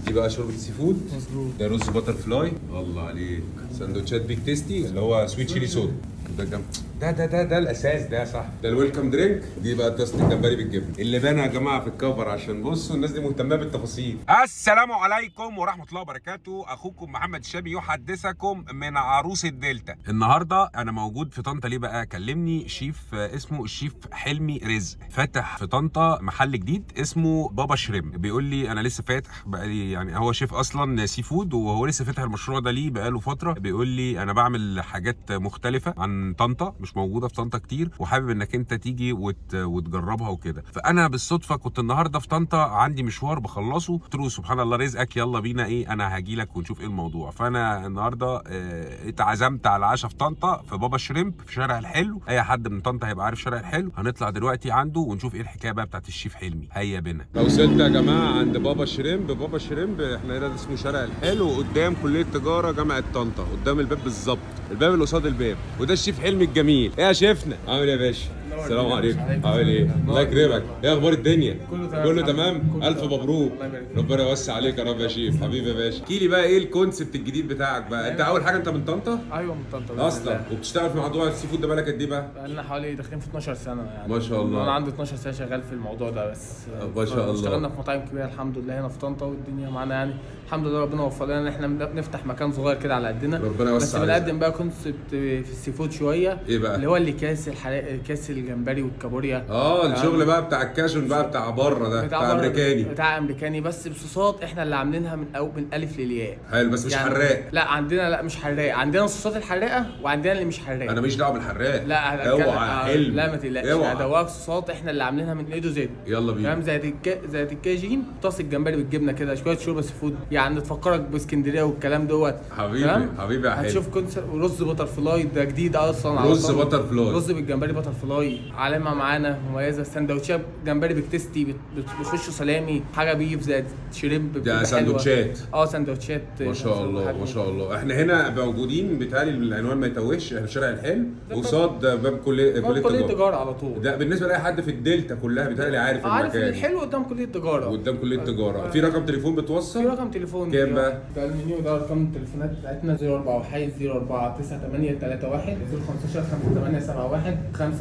دي بقى شوربه سي فود مظبوط ده رز باتر فلاي الله عليك سندوتشات بيك تيستي اللي هو سويت شيلي صودا ده جم... ده ده ده ده الاساس ده صح ده الويلكم درينك دي بقى طاسه الجمبري بالجبن اللي بانا يا جماعه في الكفر عشان بصوا الناس دي مهتمه بالتفاصيل السلام عليكم ورحمه الله وبركاته اخوكم محمد الشامي يحدثكم من عروس الدلتا النهارده انا موجود في طنطا ليه بقى كلمني شيف آه، اسمه الشيف حلمي رزق فاتح في طنطا محل جديد اسمه بابا شريم بيقول لي انا لسه فاتح بقالي يعني هو شيف اصلا سي فود وهو لسه فاتح المشروع ده ليه بقاله فتره بيقول لي انا بعمل حاجات مختلفه عن طنطا مش موجوده في طنطا كتير وحابب انك انت تيجي وت... وتجربها وكده فانا بالصدفه كنت النهارده في طنطا عندي مشوار بخلصه قلت له سبحان الله رزقك يلا بينا ايه انا هاجي لك ونشوف ايه الموضوع فانا النهارده آه، اتعزمت على عشاء في طنطا في بابا شريمب في شارع الحلو اي حد من طنطا هيبقى عارف شارع الحلو هنطلع دلوقتي عنده ونشوف ايه الحكايه بقى بتاعت الشيف حلمي هيا بنا لو وصلت يا جماعه عند بابا شريمب بابا شريمب احنا هنا اسمه شارع الحلو قدام كليه تجاره جامعه طنطا قدام الباب بالظبط الباب اللي قصاد الباب وده الشيف حلمي الجميل ايه يا شيفنا عامل ايه يا باشا السلام عليكم عامل ايه الله يكرمك ايه اخبار الدنيا كله تمام. كله تمام كله الف تمام. مبروك الله يبارك فيك. ربنا يوسع عليك يا رب يا شيف حبيبي يا باشا احكي لي بقى ايه الكونسبت الجديد بتاعك بقى انت اول حاجه انت من طنطا ايوه من طنطا بإذن اصلا الله. وبتشتغل في موضوع السي فود ده بقالك قد ايه بقى بقى لنا حوالي داخلين في 12 سنه يعني ما شاء الله. انا عندي 12 سنه شغال في الموضوع ده بس ما شاء الله. اشتغلنا في مطاعم كبيره الحمد لله هنا في طنطا والدنيا معانا يعني الحمد لله ربنا وفق لنا ان احنا نفتح مكان صغير كده على قدنا ربنا بس يوسع عليك. بنقدم بقى كونسبت في السي فود شويه ايه بقى؟ اللي هو اللي كاس الحلا... كاس الجمبري والكابوريا اه الشغل بقى بتاع الكاشون بقى بتاع بره ده بتاع, بره- امريكاني بتاع امريكاني بس بصوصات احنا اللي عاملينها من أو من الف للياء حلو بس مش يعني- حراق لا عندنا لا مش حراق عندنا الصوصات الحراقه وعندنا اللي مش حراق انا ماليش دعوه بالحراق لا هتكلم- اوعى آه، حلو لا ما تقلقش اوعى هدوقك صوصات احنا اللي عاملينها من ايدو زد يلا بينا فاهم زي الكا... زي الكاجين طاسه جمبري بالجبنه كده شويه شوربه سي فود يعني تفكرك باسكندريه والكلام دوت حبيبي فاهم؟ حبيبي يا حلو هتشوف كونسر ورز بتر فلاي ده جديد اصلا على رز طول. بتر فلاي. رز بالجمبري بتر فلاي علامه معانا مميزه سندوتشات جمبري بكتستي بت- بت- بيخشوا سلامي حاجه بيف زي شريمب ده بتبقى حلوة. سندوتشات اه سندوتشات ما شاء الله ما شاء الله احنا هنا موجودين بيتهيألي العنوان ما يتوهش احنا في شارع الحلو قصاد باب كليه الله كليه كليه التجاره تجاره على طول ده بالنسبه لاي حد في الدلتا كلها بيتهيألي عارف عارف المكان الحلو قدام كليه تجاره قدام كليه التجاره في رقم تليفون في بتوصل رقم تليفون كام بقى؟ ده المنيو ده ارقام التليفونات بتاعتنا 04 وحيد 04 98 31 015 5871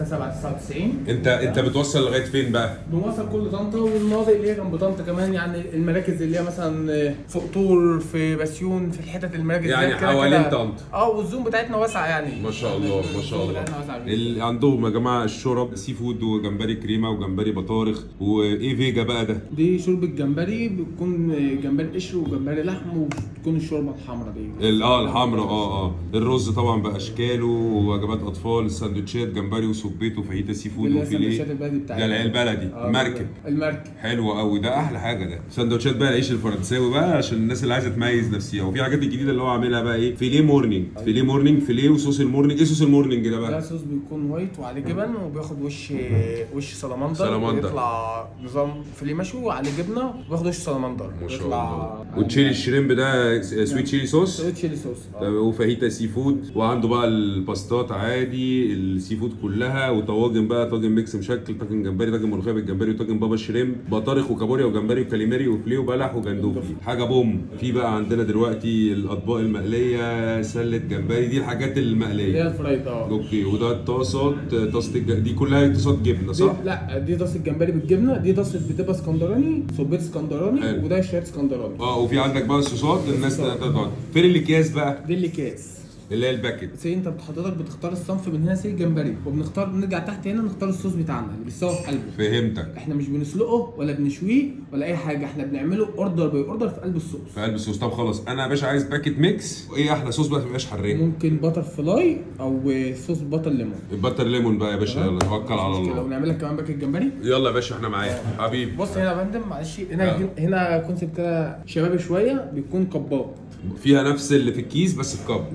5799 انت انت بتوصل لغايه فين بقى بنوصل كل طنطا والمناطق اللي هي جنب طنطا كمان يعني المراكز اللي هي مثلا في قطور في بسيون في الحتت المراكز يعني ديت كده حوالين كده. طنطا. اه والزوم بتاعتنا واسعه يعني ما شاء الله ما شاء الزوم الله بتاعتنا واسعه جدا. اللي عندهم يا جماعه الشرب سي فود وجمبري كريمه وجمبري بطارخ وايه فيجا بقى ده دي شوربه جمبري بتكون جمبري قشر وجمبري لحم وبتكون الشوربه الحمراء دي ال- اه الحمراء اه اه الرز طبعا باشكاله ووجبات اطفال السندوتشات جمبري وسبيت وفاهيتا سي فود اللي هي وفيليه السندوتشات البلدي بتاعتنا ده العيال بلدي آه، مركب المركب حلو قوي ده احلى حاجه ده سندوتشات بقى العيش الفرنساوي بقى عشان الناس اللي عايزه تميز نفسها وفي حاجات الجديده اللي هو عاملها بقى ايه فيليه مورنينج فيليه مورنينج فيليه وصوص المورنينج ايه صوص المورنينج ده ده بقى صوص بيكون وايت وعليه جبن وبياخد وش وش سلمندر سلمندر. بيطلع نظام فيليه مشوي وعليه جبنه وبياخد وش سلمندر ما شاء بيطلع الله وتشيلي الشريمب ده سويت تشيلي صوص سويت تشيلي صوص آه. ده وفاهيتا سي فود وعنده بقى الباستات عادي السي فود كلها وطواجن بقى طاجن ميكس مشكل طاجن جمبري طاجن ملوخيه بالجمبري وطاجن بابا شريمب بطارخ وكابوريا وجمبري وكاليماري وفليه وبلح وجندوفلي حاجه بوم في بقى عندنا دلوقتي الاطباق المقليه سله جمبري دي الحاجات اللي هي المقليه الفرايد اه اوكي وده الطاسات طاسه الج... دي كلها طاسات جبنه صح؟ دي- لا دي طاسه جمبري بالجبنه دي طاسه بتبقى اسكندراني صبيت اسكندراني حلو. وده شويه اسكندراني اه وفي عندك بقى الصوصات الناس تقعد فين الاكياس بقى؟ دي اللي كاس اللي هي الباكت سي انت حضرتك بتختار الصنف من هنا سي جمبري وبنختار بنرجع تحت هنا نختار الصوص بتاعنا اللي بيستوي في قلبه فهمتك احنا مش بنسلقه ولا بنشويه ولا اي حاجه احنا بنعمله اوردر باي اوردر في قلب الصوص في قلب الصوص طب خلاص انا يا باشا عايز باكت ميكس ايه احلى صوص بقى ما تبقاش حراق ممكن باتر فلاي او صوص باتر ليمون البتر ليمون بقى يا باشا يلا توكل على مش مشكلة. الله ونعمل لك كمان باكت جمبري يلا يا باشا احنا معاك حبيبي بص هنا يا فندم معلش هنا آه. هنا كونسيبت كده شبابي شويه بيكون كباب فيها نفس اللي في الكيس بس في كب لا دي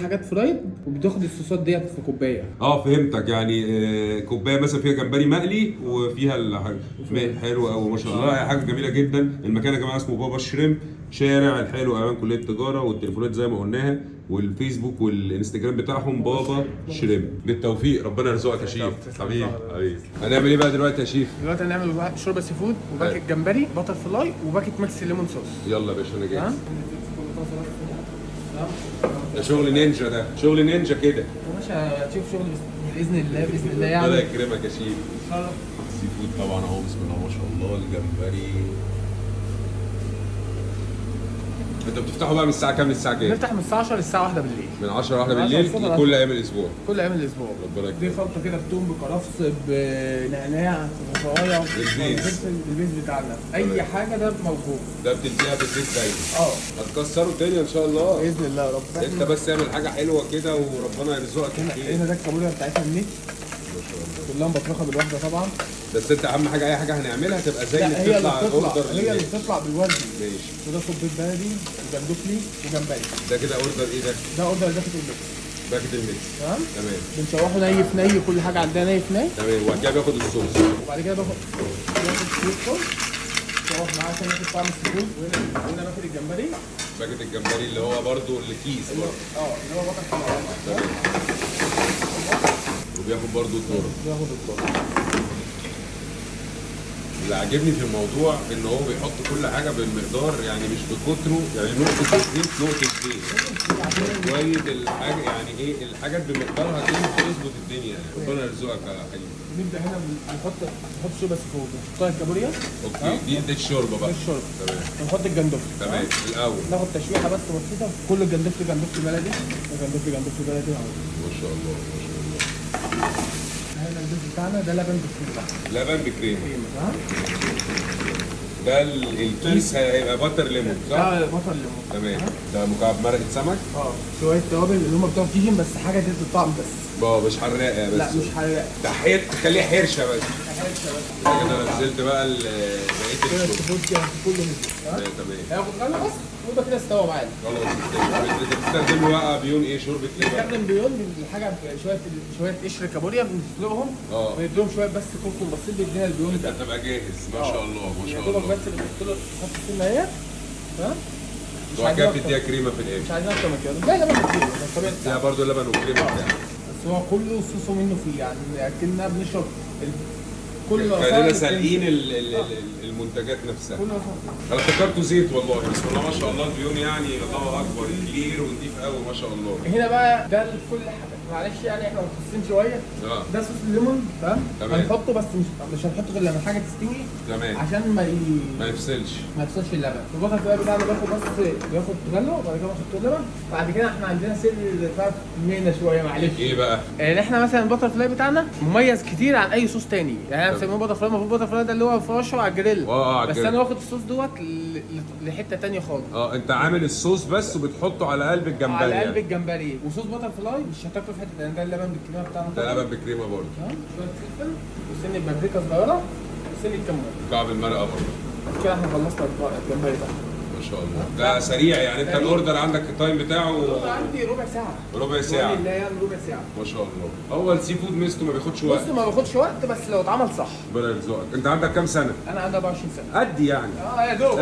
حاجات فرايد وبتاخد الصوصات ديت في كوبايه اه فهمتك يعني آه، كوبايه مثلا فيها جمبري مقلي وفيها الحاجه حلو قوي ما شاء الله هي حاجه جميله جدا المكان يا جماعه اسمه بابا شريم شارع الحلو امام كليه التجاره والتليفونات زي ما قلناها والفيسبوك والانستجرام بتاعهم بابا شريم بالتوفيق ربنا يرزقك يا شيف حبيبي حبيبي هنعمل ايه بقى دلوقتي يا شيف دلوقتي هنعمل بقى شوربه سي فود وباكت جمبري بتر فلاي وباكت ماكس ليمون صوص يلا يا باشا انا جاهز تمام ده شغل نينجا ده شغل نينجا كده يا باشا هتشوف شغل بس- باذن الله باذن الله الله يعني يكرمك يا شيف سي فود طبعا اهو بسم الله ما شاء الله الجمبري انتوا بتفتحوا بقى من الساعه كام للساعه كام؟ نفتح من الساعه 10 للساعه 1 بالليل من 10 ل 1 من 10 بالليل الصبح كل ايام الاسبوع كل ايام الاسبوع ربنا دي يكرمك خلطه كده بتوم بكرفس بنعناع بصوايا البيز. البيز بتاعنا اي حاجه ده موجود ده بتديها بالزيت دايما اه هتكسروا الدنيا ان شاء الله باذن الله يا رب انت بس اعمل حاجه حلوه كده وربنا يرزقك هنا كتير هنا ده الكابوريا بتاعتنا منين ما شاء الله كلها مبطرخه بالواحده طبعا بس انت اهم حاجه اي حاجه هنعملها تبقى زي لا اللي هي اللي بتطلع بتطلع اوردر هي اللي بتطلع بالوزن ماشي وده صبيط بلدي وجندفلي وجمبري ده كده اوردر ايه ده؟ ده اوردر داخل الميكس باكت الميكس تمام تمام بنشوحه ني في ني كل حاجه عندنا ني في ني تمام وبعد كده بياخد الصوص وبعد كده باخد باخد سويت صوص نشوح معاه عشان ياخد طعم السي فود وهنا هنا باخد الجمبري باكت الجمبري اللي هو برضو اللي كيس برضو اه اللي هو بطل حمام تمام وبياخد برضو الذره بياخد الطعم اللي عاجبني في الموضوع ان هو بيحط كل حاجه بالمقدار يعني مش بكتره يعني نقطه الزيت نقطه زيت شويه الحاجه يعني ايه الحاجات بمقدارها دي بتظبط الدنيا يعني ربنا يرزقك يا حبيبي نبدا هنا نحط نحط شوربه سي فود نحطها الكابوريا اوكي دي دي الشوربه بقى ده الشوربه تمام ونحط الجندفلي تمام الاول ناخد تشويحه بس بسيطه كل الجندفلي جندفلي بلدي وجندفلي جندفلي بلدي اهو ما شاء الله ما شاء الله هنا البيز بتاعنا ده لبن بالكريمه لبن بكريمه كريمه تمام ده ال- الكيس هيبقى باتر ليمون صح؟ ده بطل ليمون تمام ده مكعب مرقه سمك اه شويه توابل اللي هم بتوع كيجن بس حاجه تدي الطعم بس اه مش حراقه بس لا مش حراق ده حير تخليها حرشه بس حاجه شباب كده انا نزلت بقى ال- بقيه كده الشوربه السي فود كده كله نزل تمام تمام تمام هياخد غلة بس ويبقى كده استوى معانا خلاص انت بتستخدموا بقى بيون ايه شوربه ايه بقى؟ بنستخدم بيون الحاجه شويه شويه قشر كابوريا بنسلقهم اه. ونديهم شويه بس كركم بسيط بيدينا البيون انت ده هتبقى جاهز ما شاء الله ما يا شاء دوبك الله بس بنحط له نحط السنه اهي تمام مش وبعد كده عايزين بتديها أكتر- كريمه في مش الاخر عايزين اكتر من كده زي لبن كتير بس الطبيعي فيها بتاعها برضه لبن وكريمه بتاعها بس هو كله صوصه منه فيه يعني اكننا بنشرب ال- كل خلينا وسائل سالقين ال- ال- ال- المنتجات نفسها كل وسائل انا افتكرته زيت والله بسم الله ما شاء الله البيون يعني الله اكبر كبير ونضيف قوي ما شاء الله هنا بقى ده كل حاجه معلش يعني احنا مخصصين شويه اه ده صوص الليمون تمام تمام. هنحطه بس مش مش هنحطه غير لما الحاجه تستوي تمام عشان ما ي... ما يفصلش ما يفصلش اللبن البطل بقى بتاعنا بياخد بس بياخد غلو وبعد كده بنحط اللبن بعد كده احنا عندنا سر بتاع مهنه شويه معلش ايه بقى؟ يعني احنا مثلا البتر فلاي بتاعنا مميز كتير عن اي صوص تاني يعني احنا بنسميه بتر فلاي المفروض بتر فلاي ده اللي هو فرشه على الجريل اه اه على بس الجريل. انا واخد الصوص دوت ل- ل- لحته تانيه خالص اه انت عامل الصوص بس وبتحطه على قلب الجمبري على قلب يعني. الجمبري وصوص بتر فلاي مش هتاكله في حته تانيه ده اللبن بالكريمه بتاعنا ده لبن بكريمه برضه تمام شويه فلفل وسن البابريكا صغيره وسن الكمون مكعب المرقه برضه كده احنا خلصنا الجمبري ده ما شاء الله ده سريع يعني انت سريع. الاوردر عندك التايم بتاعه عندي ربع ساعه ربع ساعه لا يعني ربع ساعه ما شاء الله هو السي فود ميزته ما بياخدش وقت بص ما باخدش وقت بس لو اتعمل صح ربنا يرزقك انت عندك كام سنه؟ انا عندي 24 سنه قد يعني اه يا دوب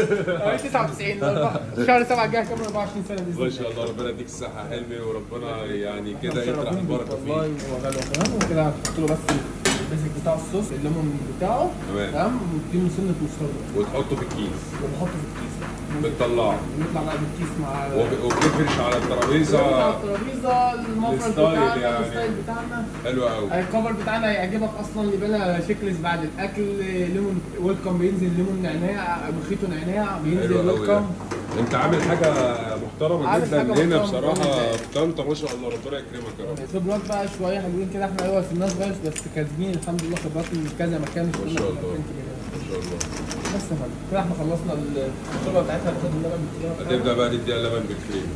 آه، 99 شهر 7 الجاي كام 24 سنه باذن ما الله شاء الله ربنا يديك الصحه يا حلمي وربنا يعني كده يطرح مشربين البركه والله فيك وغلو كمان وكده هحط له بس البيزك بتاع الصوص الليمون بتاعه تمام. تمام ونديله سنه مستردة وتحطه في الكيس ونحطه في الكيس بتطلعه نطلع بقى بالكيس مع وب- وبتفرش على على الترابيزه الترابيزه المفرش الستايل بتاعنا يعني. الستايل بتاعنا حلو قوي الكفر بتاعنا هيعجبك اصلا يبقى شكلس بعد الاكل ليمون ويلكم بينزل ليمون نعناع مخيطه نعناع بينزل حلو قوي ده. ويلكم انت عامل حاجه محترمه عامل جدا حاجة هنا محترمة بصراحه جدا. في طنطا ما شاء الله ربنا يكرمك يا رب خبرات بقى شويه حلوين كده احنا ايوه سننا صغير بس كاسبين الحمد لله خبرات من كذا مكان مش ما كلنا شاء في الله مكان كبير. ما شاء الله بس يا فندم كده احنا خلصنا الشوربه بتاعتها هناخد اللبن بالكريمه بتاعنا. هتبدا بقى تديها لبن بالكريم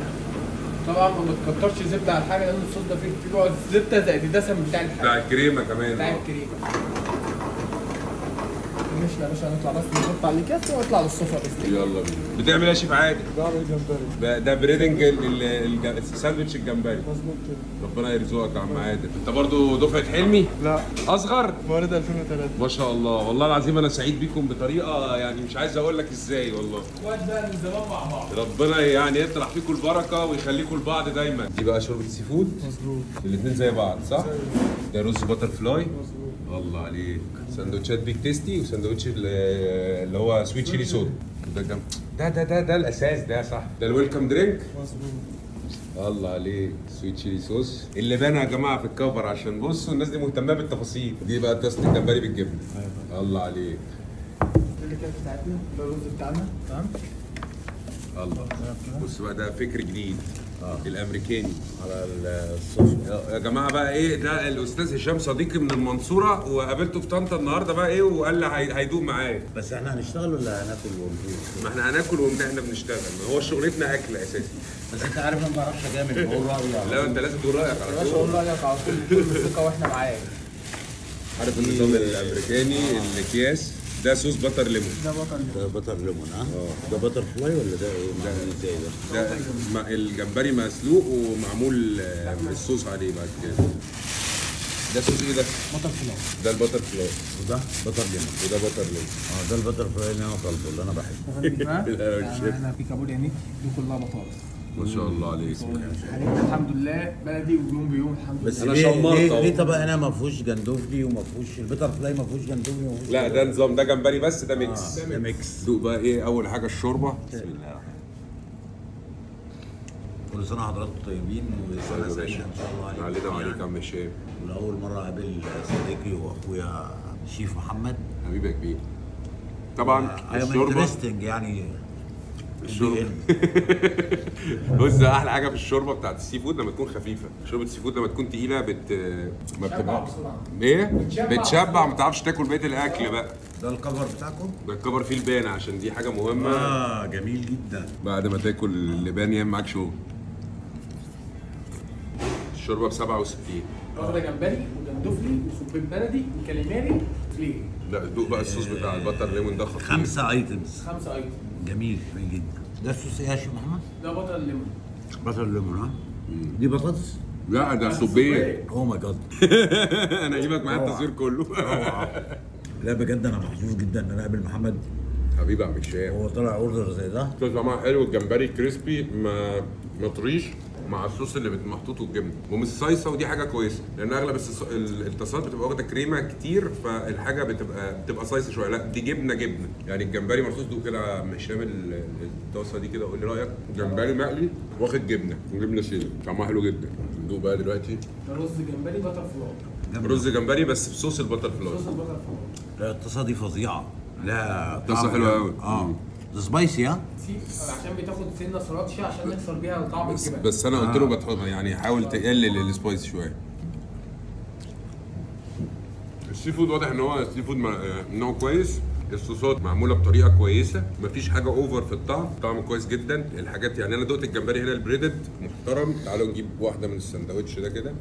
طبعا ما بتكترش زبده على الحاجه لان الصوص ده فيه فيه زبده زائد الدسم بتاع بتاع الحاجه الكريمه كمان بتاع اه الكريمه مش يا باشا هنطلع بس نحط على الكاس ونطلع للسفره بس يلا بينا بتعمل ايه يا شيف عادل؟ بعمل جمبري ده- ده بريدنج ال- ال- الج- الساندوتش الجمبري مظبوط كده ربنا يرزقك يا عم عادل انت برضو دفعه حلمي لا اصغر مواليد 2003 ما شاء الله والله العظيم انا سعيد بيكم بطريقه يعني مش عايز اقول لك ازاي والله اخوات بقى من زمان مع بعض ربنا يعني يطرح فيكم البركه ويخليكم لبعض دايما دي بقى شوربه سي فود مظبوط الاثنين زي بعض صح ده رز باتر فلاي مظبوط الله عليك سندوتشات بيك تيستي وسندوتش ال- اللي هو سويت شيلي صودا ده جم... ده ده ده ده الاساس ده صح ده الويلكم درينك مظبوط الله عليك سويت شيلي صوص اللي بان يا جماعه في الكفر عشان بصوا الناس دي مهتمه بالتفاصيل دي بقى طاسه الجمبري بالجبنه الله عليك دي اللي كانت بتاعتنا ده الرز بتاعنا تمام الله بص بقى ده فكر جديد الامريكاني على السفرة يا جماعه بقى ايه ده الاستاذ هشام صديقي من المنصوره وقابلته في طنطا النهارده بقى ايه وقال لي هي- هيدوق معايا بس احنا هنشتغل ولا هناكل ونجوع؟ ما احنا هناكل وإن احنا بنشتغل ما هو شغلتنا اكل اساسي بس انت عارف انا ما بعرفش اجامل بقول رايي على لا انت لازم تقول رايك يا على باشا طول قول رايك على طول بكل ثقه واحنا معاك عارف النظام الامريكاني الاكياس ده صوص بتر ليمون ده بطل ده بتر ليمون ها؟ ده بتر فلاي ولا ده ايه؟ معمول ازاي ده؟ ده ما- الجمبري مسلوق ومعمول آه، الصوص عليه بعد كده ده صوص ايه ده؟ بطل فلاي ده البتر فلاي وده بتر ليمون وده بتر ليمون اه ده البتر فلاي اللي انا طالبه اللي انا بحبه لا، يا شيف. انا في كابوريا نيك دي كلها بطاطس ما شاء الله عليك حاجتنا الحمد لله بلدي ويوم بيوم الحمد بس لله أنا ليه شمرت ليه, أهو. ليه طبق انا ما فيهوش جندوفلي وما فيهوش البتر فلاي ما فيهوش جندوفلي وما فيهوش لا ده نظام ده جمبري بس ده ميكس آه، ده ميكس دوق بقى ايه اول حاجه الشوربه بسم الله كل سنه وحضراتكم طيبين وسنه سعيده ان شاء الله عليكم علينا وعليك يا جميعاً. عم هشام ولاول مره اقابل صديقي واخويا شيف محمد حبيبي يا كبير طبعا اي ام الشوربه انترستنج يعني الشوربه بص احلى حاجه في الشوربه بتاعت السي فود لما تكون خفيفه شوربه السي فود لما تكون تقيله بت ما بتبقى بسرعة. ايه بتشبع بتشبع ما تعرفش تاكل بقيه الاكل بقى ده الكفر بتاعكم ده الكفر فيه لبان عشان دي حاجه مهمه اه جميل جدا بعد ما تاكل اللبان يعمل معاك شغل الشوربه ب 67 واخده جمبري وجندفلي وسبيب بلدي وكاليماري ليه؟ لا دوق بقى الصوص بتاع البتر ليمون ده خطير خمسة ايتمز خمسه ايتم جميل جميل جدا ده الصوص ايه يا شيخ محمد؟ ده بطل ليمون بتر ليمون ها؟ دي بطاطس؟ لا ده صبيه اوه ماي جاد انا اجيبك معايا التصوير كله لا بجد انا محظوظ جدا ان انا اقابل محمد حبيبي يا عم هشام هو طلع اوردر زي ده الصوص طعمها حلو الجمبري كريسبي ما ما طريش مع الصوص اللي بت- محطوط والجبنه ومش صيصه ودي حاجه كويسه لان اغلب الصص- ال- الطاسات بتبقى واخده كريمه كتير فالحاجه بتبقى بتبقى صيصه شويه لا دي جبنه جبنه يعني الجمبري مرصوص دوق كده يا عم هشام ال- الطاسه دي كده قول لي رايك جمبري مقلي واخد جبنه جبنه سيده طعمها حلو جدا ندوق بقى دلوقتي ده رز جمبري بتر فلاي رز جمبري بس بصوص البتر فلاي صوص البتر فلاي لا الطاسه دي فظيعه لا طاسة طعم حلوة جامد. أوي. اه مم. ده سبايسي ها؟ سي عشان بتاخد سنه سراتشي عشان نكسر بيها طعم بس, الجبن بس انا قلت له بتحط يعني حاول تقلل السبايس شويه السي فود واضح ان هو السي فود مع- آه، نوع كويس الصوصات معموله بطريقه كويسه مفيش حاجه اوفر في الطعم طعم كويس جدا الحاجات يعني انا دقت الجمبري هنا البريدد محترم تعالوا نجيب واحده من السندوتش ده كده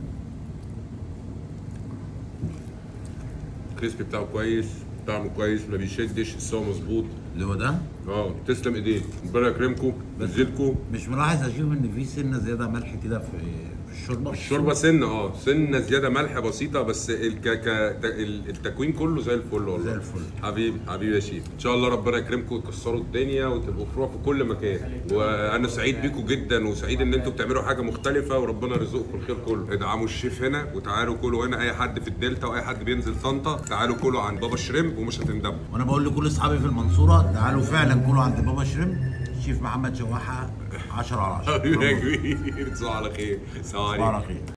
الكريسبي بتاعه كويس طعمه كويس ما بيشدش السوا مظبوط اللي هو ده اه تسلم ايديك ربنا يكرمكم ينزلكم مش ملاحظ اشوف ان في سنه زياده ملح كده في في الشوربه الشوربه سنه اه سنه زياده ملح بسيطه بس الك... ك... ال- التكوين كله زي الفل والله زي الفل. حبيبي حبيبي يا شيف ان شاء الله ربنا يكرمكم وتكسروا الدنيا وتبقوا فروع في كل مكان وانا سعيد بيكم جدا وسعيد ان انتوا بتعملوا حاجه مختلفه وربنا يرزقكم الخير كله ادعموا الشيف هنا وتعالوا كلوا هنا اي حد في الدلتا واي حد بينزل طنطا تعالوا كلوا عند بابا شريمب ومش هتندموا وانا بقول لكل اصحابي في المنصوره تعالوا فعلا كلوا عند بابا شريم شيف محمد شواحه 10 على 10 حبيبي يا كبير تصبحوا على خير سلام صباح عليكم على خير